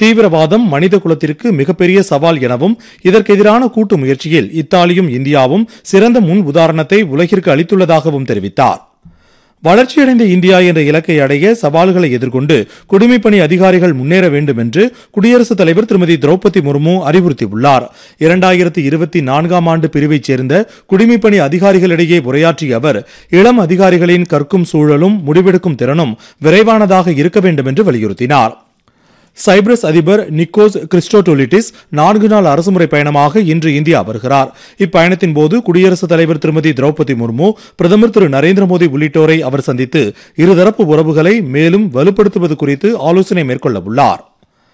தீவிரவாதம் மனித குலத்திற்கு மிகப்பெரிய சவால் எனவும் இதற்கு எதிரான கூட்டு முயற்சியில் இத்தாலியும் இந்தியாவும் சிறந்த முன் உதாரணத்தை உலகிற்கு அளித்துள்ளதாகவும் தெரிவித்தார் வளர்ச்சியடைந்த இந்தியா என்ற இலக்கை அடைய சவால்களை எதிர்கொண்டு குடிமைப்பணி அதிகாரிகள் முன்னேற வேண்டும் என்று குடியரசுத் தலைவர் திருமதி திரௌபதி முர்மு அறிவுறுத்தியுள்ளார் இரண்டாயிரத்தி இருபத்தி நான்காம் ஆண்டு பிரிவைச் சேர்ந்த குடிமைப்பணி அதிகாரிகளிடையே உரையாற்றிய அவர் இளம் அதிகாரிகளின் கற்கும் சூழலும் முடிவெடுக்கும் திறனும் விரைவானதாக இருக்க வேண்டும் என்று வலியுறுத்தினார் சைப்ரஸ் அதிபர் நிக்கோஸ் கிறிஸ்டோடோலிட்டிஸ் நான்கு நாள் அரசுமுறை பயணமாக இன்று இந்தியா வருகிறார் இப்பயணத்தின் போது குடியரசுத் தலைவர் திருமதி திரௌபதி முர்மு பிரதமர் திரு நரேந்திர மோடி உள்ளிட்டோரை அவர் சந்தித்து இருதரப்பு உறவுகளை மேலும் வலுப்படுத்துவது குறித்து ஆலோசனை மேற்கொள்ள உள்ளார்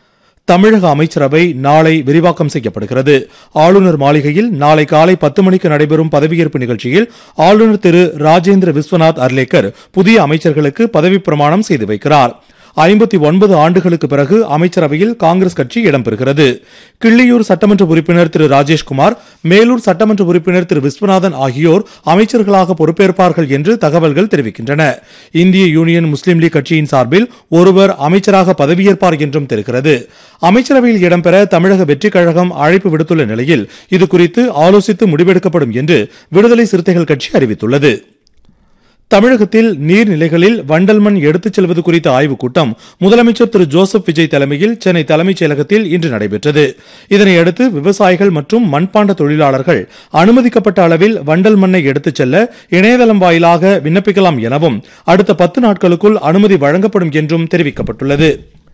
தமிழக அமைச்சரவை நாளை விரிவாக்கம் செய்யப்படுகிறது ஆளுநர் மாளிகையில் நாளை காலை பத்து மணிக்கு நடைபெறும் பதவியேற்பு நிகழ்ச்சியில் ஆளுநர் திரு ராஜேந்திர விஸ்வநாத் அர்லேக்கர் புதிய அமைச்சர்களுக்கு பதவிப் பிரமாணம் செய்து வைக்கிறார் ஐம்பத்தி ஒன்பது ஆண்டுகளுக்கு பிறகு அமைச்சரவையில் காங்கிரஸ் கட்சி இடம்பெறுகிறது கிள்ளியூர் சட்டமன்ற உறுப்பினர் திரு ராஜேஷ்குமார் மேலூர் சட்டமன்ற உறுப்பினர் திரு விஸ்வநாதன் ஆகியோர் அமைச்சர்களாக பொறுப்பேற்பார்கள் என்று தகவல்கள் தெரிவிக்கின்றன இந்திய யூனியன் முஸ்லீம் லீக் கட்சியின் சார்பில் ஒருவர் அமைச்சராக பதவியேற்பார் என்றும் தெரிகிறது அமைச்சரவையில் இடம்பெற தமிழக வெற்றிக் கழகம் அழைப்பு விடுத்துள்ள நிலையில் இதுகுறித்து ஆலோசித்து முடிவெடுக்கப்படும் என்று விடுதலை சிறுத்தைகள் கட்சி அறிவித்துள்ளது தமிழகத்தில் நீர்நிலைகளில் வண்டல் மண் எடுத்துச் செல்வது குறித்த ஆய்வுக் கூட்டம் முதலமைச்சர் திரு ஜோசப் விஜய் தலைமையில் சென்னை தலைமைச் செயலகத்தில் இன்று நடைபெற்றது இதனையடுத்து விவசாயிகள் மற்றும் மண்பாண்ட தொழிலாளர்கள் அனுமதிக்கப்பட்ட அளவில் வண்டல் மண்ணை எடுத்துச் செல்ல இணையதளம் வாயிலாக விண்ணப்பிக்கலாம் எனவும் அடுத்த பத்து நாட்களுக்குள் அனுமதி வழங்கப்படும் என்றும் தெரிவிக்கப்பட்டுள்ளது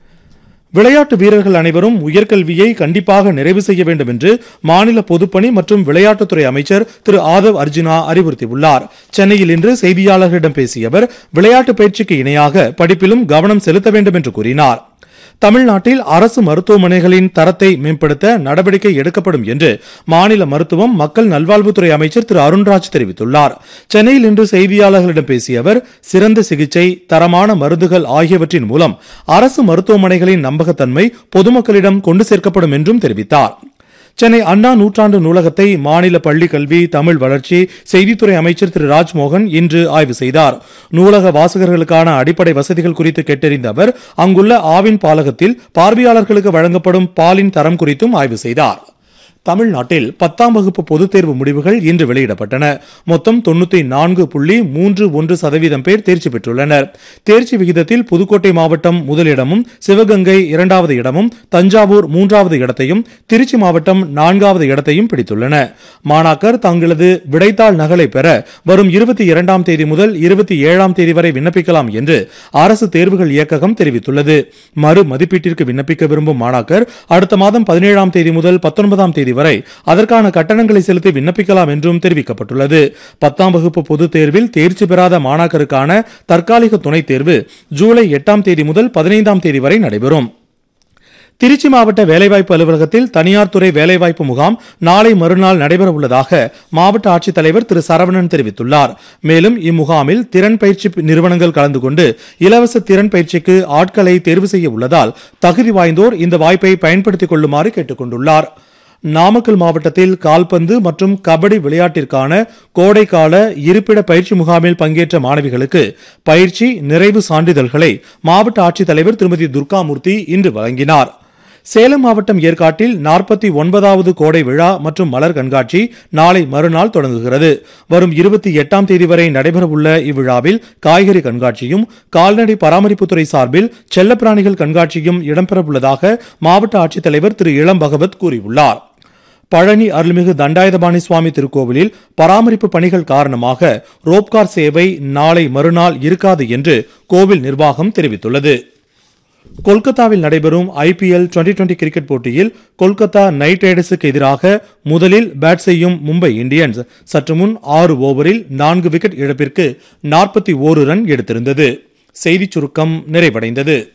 விளையாட்டு வீரர்கள் அனைவரும் உயர்கல்வியை கண்டிப்பாக நிறைவு செய்ய வேண்டும் என்று மாநில பொதுப்பணி மற்றும் விளையாட்டுத்துறை அமைச்சர் திரு ஆதவ் அர்ஜுனா அறிவுறுத்தியுள்ளார் சென்னையில் இன்று செய்தியாளர்களிடம் பேசிய அவர் விளையாட்டு பயிற்சிக்கு இணையாக படிப்பிலும் கவனம் செலுத்த வேண்டும் என்று கூறினார் தமிழ்நாட்டில் அரசு மருத்துவமனைகளின் தரத்தை மேம்படுத்த நடவடிக்கை எடுக்கப்படும் என்று மாநில மருத்துவம் மக்கள் நல்வாழ்வுத்துறை அமைச்சர் திரு அருண்ராஜ் தெரிவித்துள்ளார் சென்னையில் இன்று செய்தியாளர்களிடம் பேசிய அவர் சிறந்த சிகிச்சை தரமான மருந்துகள் ஆகியவற்றின் மூலம் அரசு மருத்துவமனைகளின் நம்பகத்தன்மை பொதுமக்களிடம் கொண்டு சேர்க்கப்படும் என்றும் தெரிவித்தார் சென்னை அண்ணா நூற்றாண்டு நூலகத்தை மாநில பள்ளி கல்வி தமிழ் வளர்ச்சி செய்தித்துறை அமைச்சர் திரு ராஜ்மோகன் இன்று ஆய்வு செய்தார் நூலக வாசகர்களுக்கான அடிப்படை வசதிகள் குறித்து கேட்டறிந்த அவர் அங்குள்ள ஆவின் பாலகத்தில் பார்வையாளர்களுக்கு வழங்கப்படும் பாலின் தரம் குறித்தும் ஆய்வு செய்தார் தமிழ்நாட்டில் பத்தாம் வகுப்பு பொதுத் தேர்வு முடிவுகள் இன்று வெளியிடப்பட்டன மொத்தம் தொண்ணூத்தி நான்கு புள்ளி மூன்று ஒன்று சதவீதம் பேர் தேர்ச்சி பெற்றுள்ளனர் தேர்ச்சி விகிதத்தில் புதுக்கோட்டை மாவட்டம் முதலிடமும் சிவகங்கை இரண்டாவது இடமும் தஞ்சாவூர் மூன்றாவது இடத்தையும் திருச்சி மாவட்டம் நான்காவது இடத்தையும் பிடித்துள்ளன மாணாக்கர் தங்களது விடைத்தாள் நகலை பெற வரும் இருபத்தி இரண்டாம் தேதி முதல் இருபத்தி ஏழாம் தேதி வரை விண்ணப்பிக்கலாம் என்று அரசு தேர்வுகள் இயக்ககம் தெரிவித்துள்ளது மறு மதிப்பீட்டிற்கு விண்ணப்பிக்க விரும்பும் மாணாக்கர் அடுத்த மாதம் பதினேழாம் தேதி முதல் பத்தொன்பதாம் தேதி வரை அதற்கான கட்டணங்களை செலுத்தி விண்ணப்பிக்கலாம் என்றும் தெரிவிக்கப்பட்டுள்ளது பத்தாம் வகுப்பு பொதுத் தேர்வில் தேர்ச்சி பெறாத மாணாக்கருக்கான தற்காலிக துணைத் தேர்வு ஜூலை எட்டாம் தேதி முதல் பதினைந்தாம் தேதி வரை நடைபெறும் திருச்சி மாவட்ட வேலைவாய்ப்பு அலுவலகத்தில் தனியார் துறை வேலைவாய்ப்பு முகாம் நாளை மறுநாள் நடைபெற உள்ளதாக மாவட்ட ஆட்சித்தலைவர் திரு சரவணன் தெரிவித்துள்ளார் மேலும் இம்முகாமில் திறன் பயிற்சி நிறுவனங்கள் கலந்து கொண்டு இலவச திறன் பயிற்சிக்கு ஆட்களை தேர்வு செய்ய உள்ளதால் தகுதி வாய்ந்தோர் இந்த வாய்ப்பை பயன்படுத்திக் கொள்ளுமாறு கேட்டுக் கொண்டுள்ளார் நாமக்கல் மாவட்டத்தில் கால்பந்து மற்றும் கபடி விளையாட்டிற்கான கோடைக்கால இருப்பிட பயிற்சி முகாமில் பங்கேற்ற மாணவிகளுக்கு பயிற்சி நிறைவு சான்றிதழ்களை மாவட்ட ஆட்சித்தலைவர் திருமதி துர்காமூர்த்தி இன்று வழங்கினார் சேலம் மாவட்டம் ஏற்காட்டில் நாற்பத்தி ஒன்பதாவது கோடை விழா மற்றும் மலர் கண்காட்சி நாளை மறுநாள் தொடங்குகிறது வரும் இருபத்தி எட்டாம் தேதி வரை நடைபெறவுள்ள இவ்விழாவில் காய்கறி கண்காட்சியும் கால்நடை பராமரிப்புத்துறை சார்பில் செல்லப்பிராணிகள் கண்காட்சியும் இடம்பெறவுள்ளதாக மாவட்ட ஆட்சித்தலைவர் திரு இளம் பகவத் கூறியுள்ளார் பழனி அருள்மிகு தண்டாயுதபாணி சுவாமி திருக்கோவிலில் பராமரிப்பு பணிகள் காரணமாக ரோப்கார் சேவை நாளை மறுநாள் இருக்காது என்று கோவில் நிர்வாகம் தெரிவித்துள்ளது கொல்கத்தாவில் நடைபெறும் ஐபிஎல் டுவெண்டி டுவெண்டி கிரிக்கெட் போட்டியில் கொல்கத்தா நைட் ரைடர்ஸுக்கு எதிராக முதலில் பேட் செய்யும் மும்பை இந்தியன்ஸ் சற்று முன் ஆறு ஓவரில் நான்கு விக்கெட் இழப்பிற்கு நாற்பத்தி ஓரு ரன் எடுத்திருந்தது செய்திச் சுருக்கம் நிறைவடைந்தது